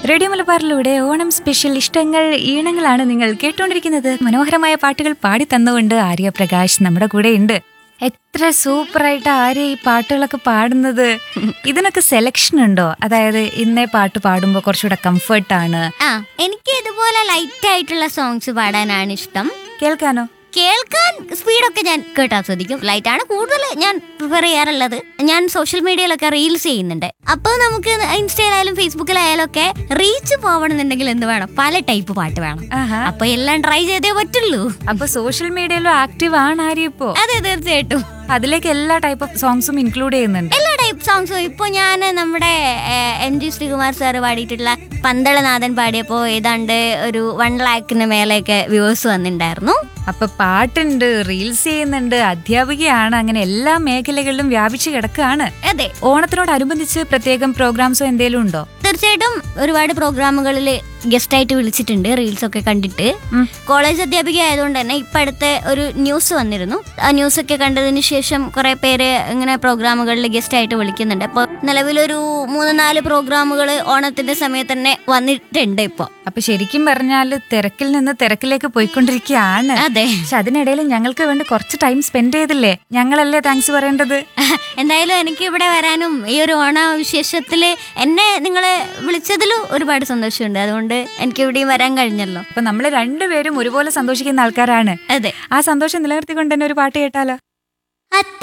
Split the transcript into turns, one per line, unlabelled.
Radio മലബാറിലൂടെ Onam special ഇഷ്ടങ്ങൾ ഈണങ്ങളാണ് നിങ്ങൾ കേട്ടുകൊണ്ടിരിക്കുന്നത് മനോഹരമായ പാട്ടുകൾ പാടി തന്നുകൊണ്ട് ആര്യ പ്രകാശ് നമ്മുടെ കൂടെ ഉണ്ട് എത്ര സൂപ്പറായിട്ട് ആര്യ ഈ പാട്ടുകളൊക്കെ പാടുന്നത് ഇതിനൊക്കെ സെലക്ഷൻ ഉണ്ടോ അതായത് ഇന്നേ പാട്ട് പാടുമ്പോൾ കുറച്ചുകൂടെ കംഫർട്ടാണ്
ആ എനിക്ക് ഇതുപോലെ ലൈറ്റ് ആയിട്ടുള്ള സോങ്സ് പാടാനാണ് ഇഷ്ടം
കേൾക്കാനോ
കേൾക്കാൻ സ്പീഡൊക്കെ ഞാൻ കേട്ട് ആസ്വദിക്കും ലൈറ്റ് ആണ് കൂടുതൽ ഞാൻ പ്രിഫർ ചെയ്യാറുള്ളത് ഞാൻ സോഷ്യൽ മീഡിയയിലൊക്കെ റീൽസ് ചെയ്യുന്നുണ്ട് അപ്പോൾ നമുക്ക് ഇൻസ്റ്റയിലായാലും ഫേസ്ബുക്കിലായാലും ഒക്കെ റീച്ച് പോകണമെന്നുണ്ടെങ്കിൽ എന്ത് വേണം പല ടൈപ്പ് പാട്ട് വേണം
ആഹാ
അപ്പൊ എല്ലാം ട്രൈ ചെയ്തേ പറ്റുള്ളൂ
അപ്പൊ സോഷ്യൽ മീഡിയയിലും ആക്റ്റീവ് ആണ് ആര്യ ഇപ്പോ
അതെ തീർച്ചയായിട്ടും
അതിലേക്ക് എല്ലാ ടൈപ്പ് ഓഫ് സോങ്സും ഇൻക്ലൂഡ് ചെയ്യുന്നുണ്ട്
എല്ലാ ടൈപ്പ് സോങ്സും ഇപ്പൊ ഞാൻ നമ്മുടെ ഏഹ്, എം ജി ശ്രീകുമാർ സാറ് പാടിയിട്ടുള്ള പന്തളനാഥൻ പാടിയപ്പോ ഏതാണ്ട് ഒരു വൺ ലാക്കിന് മേലെയൊക്കെ വ്യൂവേഴ്സ് വന്നിട്ടുണ്ടായിരുന്നു
അപ്പൊ പാട്ടുണ്ട് റീൽസ് ചെയ്യുന്നുണ്ട് അധ്യാപികയാണ് അങ്ങനെ എല്ലാ മേഖലകളിലും വ്യാപിച്ചു കിടക്കുകയാണ്
അതെ
ഓണത്തിനോടനുബന്ധിച്ച് പ്രത്യേകം പ്രോഗ്രാംസോ എന്തേലും ഉണ്ടോ
തീർച്ചയായിട്ടും ഒരുപാട് പ്രോഗ്രാമുകളിൽ ഗസ്റ്റ് ആയിട്ട് വിളിച്ചിട്ടുണ്ട് റീൽസ് ഒക്കെ കണ്ടിട്ട്
ഉം.
കോളേജ് അധ്യാപിക ആയതുകൊണ്ട് തന്നെ ഇപ്പൊ അടുത്ത ഒരു ന്യൂസ് വന്നിരുന്നു ആ ന്യൂസ് ഒക്കെ കണ്ടതിന് ശേഷം കുറെ പേര് ഇങ്ങനെ പ്രോഗ്രാമുകളിൽ ഗസ്റ്റ് ആയിട്ട് വിളിക്കുന്നുണ്ട് അപ്പോൾ നിലവിലൊരു മൂന്ന് നാല് പ്രോഗ്രാമുകൾ ഓണത്തിന്റെ സമയത്ത് തന്നെ വന്നിട്ടുണ്ട് ഇപ്പൊ
അപ്പൊ ശരിക്കും പറഞ്ഞാൽ തിരക്കിൽ നിന്ന് തിരക്കിലേക്ക് പോയിക്കൊണ്ടിരിക്കുകയാണ്
അതെ
പക്ഷെ അതിനിടയിൽ ഞങ്ങൾക്ക് വേണ്ടി കുറച്ച് ടൈം സ്പെൻഡ് ചെയ്തില്ലേ ഞങ്ങളല്ലേ താങ്ക്സ് പറയേണ്ടത്
എന്തായാലും എനിക്ക് ഇവിടെ വരാനും ഈ ഒരു ഓണ വിശേഷത്തില് എന്നെ നിങ്ങൾ വിളിച്ചതിൽ ഒരുപാട് സന്തോഷമുണ്ട് അതുകൊണ്ട് എനിക്ക് ഇവിടെയും വരാൻ കഴിഞ്ഞല്ലോ
അപ്പൊ നമ്മൾ രണ്ടുപേരും ഒരുപോലെ സന്തോഷിക്കുന്ന ആൾക്കാരാണ്
അതെ
ആ സന്തോഷം നിലനിർത്തിക്കൊണ്ട് തന്നെ ഒരു പാട്ട് കേട്ടാലോ
അത്ത